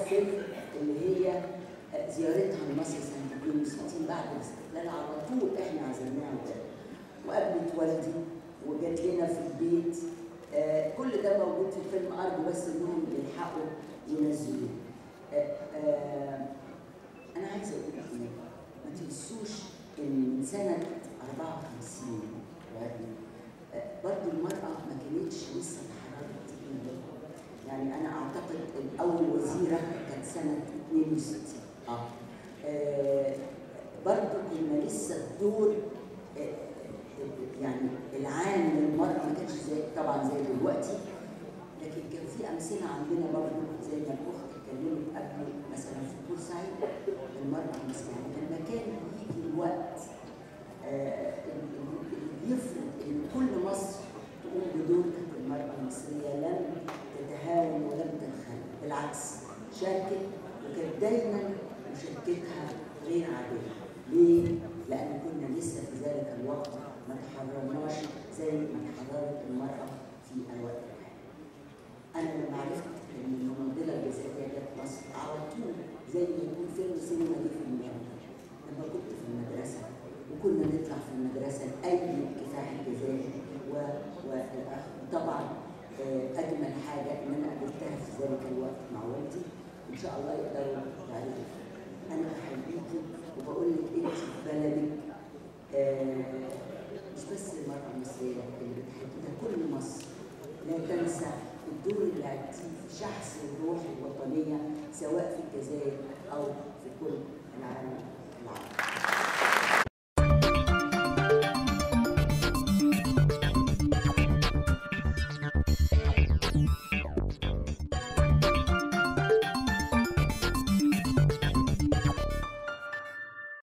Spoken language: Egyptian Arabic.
فيلم اللي هي زيارتها لمصر سنه 62 بعد الاستقلال على طول احنا عزمناها وكده وقابلت والدي وجات لنا في البيت آه كل ده موجود في الفيلم ارجو بس انهم يلحقوا ينزلوه آه آه انا عايزه اقول لكم ما تنسوش ان من سنه 54 يعني برضه المراه ما كانتش لسه اتحررت يعني انا اعتقد اول وزيره كانت سنه 62 اه, آه برضه كنا لسه الدور آه يعني العام للمرأة ما كانش زي طبعا زي دلوقتي لكن كان في أمثلة عندنا برضه زي ما الأخت اتكلمت قبل مثلا في بورسعيد المرأة المصرية يعني لما كان يجي الوقت آه اللي يفرض إن كل مصر تقوم بدور كانت المرأة المصرية لم تتهاون ولم تنخل بالعكس شاركت وكانت دايما مشاركتها غير عادية ليه؟ لأن كنا لسه في ذلك الوقت ما تحررناش زي ما تحررت المرأة في الوقت الحالي. أنا لما عرفت إن المناضلة الجزائرية جت مصر على طول زي ما يكون فيلم سينما دي في المدرسة. لما كنت في المدرسة وكنا نطلع في المدرسة أي كفاح الجزائري وطبعا أجمل حاجة إن أنا قابلتها في ذلك الوقت مع والدي إن شاء الله يقدروا يعرفوا. أنا بحييكي وبقول لك أنت في بلدك آه مش بس المرأة المصرية اللي بتحب ده كل مصر لا تنسى الدور اللي لعبتيه في شحذ الروح الوطنية سواء في الجزائر أو في كل العالم